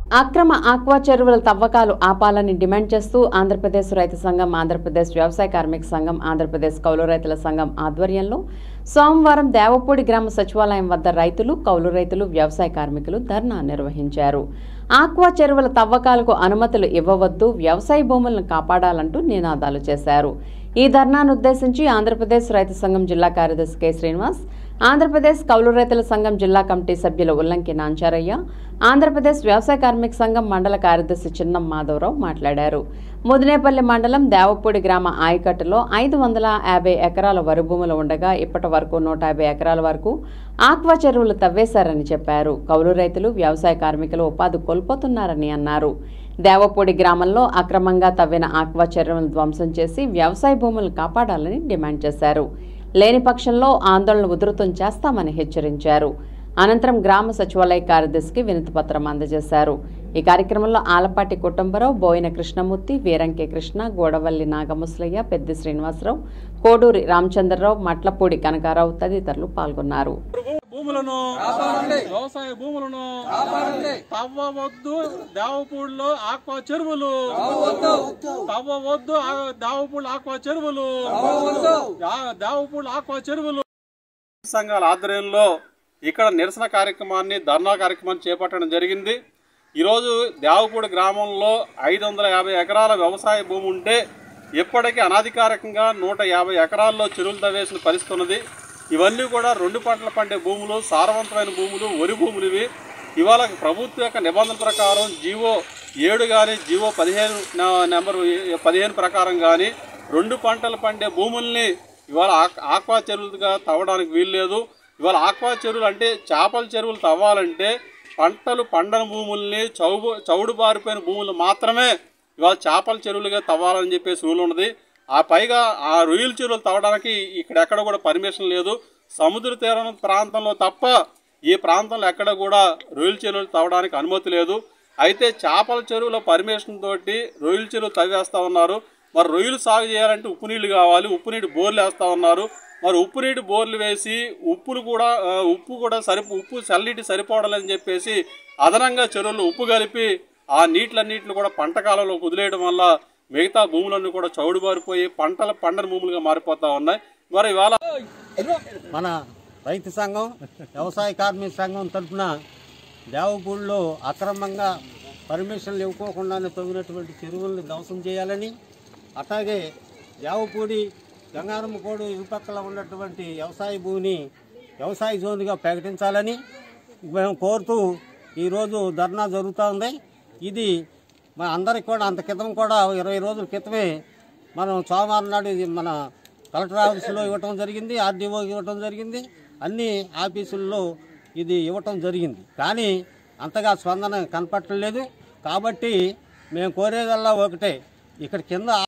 అక్రమ ఆక్వా చెరువుల తవ్వకాలు ఆపాలని డిమాండ్ చేస్తూ ఆంధ్రప్రదేశ్ రైతు సంఘం ఆంధ్రప్రదేశ్ వ్యవసాయ కార్మిక సంఘం ఆంధ్రప్రదేశ్ కౌలు రైతుల సంఘం ఆధ్వర్యంలో సోమవారం దేవపూడి గ్రామ సచివాలయం వద్ద రైతులు కౌలు రైతులు వ్యవసాయ కార్మికులు ధర్నా నిర్వహించారు ఆక్వా చెరువుల తవ్వకాలకు అనుమతులు ఇవ్వవద్దు వ్యవసాయ భూములను కాపాడాలంటూ నినాదాలు చేశారు ఈ ధర్నాను ఉద్దేశించి ఆంధ్రప్రదేశ్ రైతు సంఘం జిల్లా కార్యదర్శి కె శ్రీనివాస్ ఆంధ్రప్రదేశ్ కౌలు రైతుల సంఘం జిల్లా కమిటీ సభ్యులు ఉల్లంకి నాంచారయ్య ఆంధ్రప్రదేశ్ వ్యవసాయ కార్మిక సంఘం మండల కార్యదర్శి చిన్నం మాధవరావు మాట్లాడారు ముదినేపల్లి మండలం దేవపూడి గ్రామ ఆయకట్టులో ఐదు వందల యాభై ఎకరాల వరి భూములు ఉండగా ఇప్పటి వరకు నూట యాభై ఎకరాల వరకు ఆక్వా చెరువులు తవ్వేశారని చెప్పారు కౌలు రైతులు వ్యవసాయ కార్మికులు ఉపాధి కోల్పోతున్నారని అన్నారు దేవపూడి గ్రామంలో అక్రమంగా తవ్విన ఆక్వా చెరువులను ధ్వంసం చేసి వ్యవసాయ భూములను కాపాడాలని డిమాండ్ చేశారు లేని పక్షంలో ఆందోళన ఉధృతం చేస్తామని హెచ్చరించారు అనంతరం గ్రామ సచివాలయ కార్యదర్శికి వినతి పత్రం అందజేశారు ఈ కార్యక్రమంలో ఆలపాటి కుటుంబరావు బోయిన కృష్ణమూర్తి వీరంకే కృష్ణ గోడవల్లి నాగముసలయ్య పెద్ది శ్రీనివాసరావు కోడూరి రామచంద్రరావు మట్లపూడి కనకారావు తదితరులు పాల్గొన్నారు భూములను వ్యవసాయ భూములను తవ్వవద్దు దేవపూడిలో ఆక్వా చెరువులు తవ్వవద్దు ఆ- దేవపూడి ఆక్వా చెరువులు దా- దేవపూడి ఆక్వా చెరువులు సంఘాల ఆధ్వర్యంలో ఇక్కడ నిరసన కార్యక్రమాన్ని ధర్నా కార్యక్రమాన్ని చేపట్టడం జరిగింది ఈరోజు దేవపూడి గ్రామంలో ఐదు వందల యాభై ఎకరాల వ్యవసాయ భూమి ఉంటే ఇప్పటికీ అనధికారికంగా నూట యాభై ఎకరాల్లో చెరువులు తవ్వేసిన పరిస్థితి ఉన్నది ఇవన్నీ కూడా రెండు పంటలు పండే భూములు సారవంతమైన భూములు వరి భూములు ఇవి ఇవాళ ప్రభుత్వ యొక్క నిబంధనల ప్రకారం జీవో ఏడు కానీ జీవో పదిహేను న- నెంబరు ఏ- పదిహేను ప్రకారం కానీ రెండు పంటలు పండే భూముల్ని ఇవాళ ఆక్- ఆక్వా చెరువులుగా తవ్వడానికి వీల్లేదు ఇవాళ ఆక్వా చెరువులు అంటే చేపల చెరువులు తవ్వాలంటే పంటలు పండని భూముల్ని చౌడు చౌడు బారిపోయిన భూములు మాత్రమే ఇవాళ చేపల చెరువులుగా తవ్వాలని చెప్పేసి రూల్ ఉన్నది ఆ పైగా ఆ రొయ్యల చెరువులు తవ్వడానికి ఇక్కడ ఎక్కడ కూడా పర్మిషన్ లేదు సముద్ర తీరం ప్రాంతంలో తప్ప ఈ ప్రాంతంలో ఎక్కడ కూడా రొయ్యల చెరువులు తవ్వడానికి అనుమతి లేదు అయితే చేపల చెరువుల పర్మిషన్ తోటి రొయ్యల చెరువు తవ్వేస్తా ఉన్నారు మరి రొయ్యలు సాగు చేయాలంటే ఉప్పు నీళ్లు కావాలి ఉప్పు నీటి బోర్లు వేస్తా ఉన్నారు మరి ఉప్పు నీటి బోర్లు వేసి ఉప్పులు కూడా ఆ, ఉప్పు కూడా సరిపో ఉప్పు చల్లనీటి సరిపోవడాలని చెప్పేసి అదనంగా చెరువులు ఉప్పు కలిపి ఆ నీటిలన్నిటిని కూడా పంట కాలంలో వదిలేయడం వల్ల మిగతా భూములన్నీ కూడా చౌడుబారిపోయి పంటల పండని భూములుగా మారిపోతా ఉన్నాయి మరి ఇవాళ మన రైతు సంఘం వ్యవసాయ కార్మిక సంఘం తరఫున దేవపూడిలో అక్రమంగా పర్మిషన్లు ఇవ్వకోకుండానే తవ్వినటువంటి చెరువులను ధ్వంసం చేయాలని అట్లాగే దేవపూడి గంగారమ్మకోడు ఇరుపక్కల ఉన్నటువంటి వ్యవసాయ భూమిని వ్యవసాయ జోన్గా ప్రకటించాలని మేము కోరుతూ ఈరోజు ధర్నా జరుగుతూ ఉంది ఇది మన అందరికి కూడా అంత క్రితం కూడా ఇరవై రోజుల క్రితమే మనం సోమవారం నాడు ఇది మన కలెక్టర్ ఆఫీసులో ఇవ్వటం జరిగింది ఆర్డీఓ ఇవ్వటం జరిగింది అన్ని ఆఫీసుల్లో ఇది ఇవ్వటం జరిగింది కానీ అంతగా స్పందన కనపట్టలేదు కాబట్టి మేము కోరేదల్లా ఒకటే ఇక్కడ కింద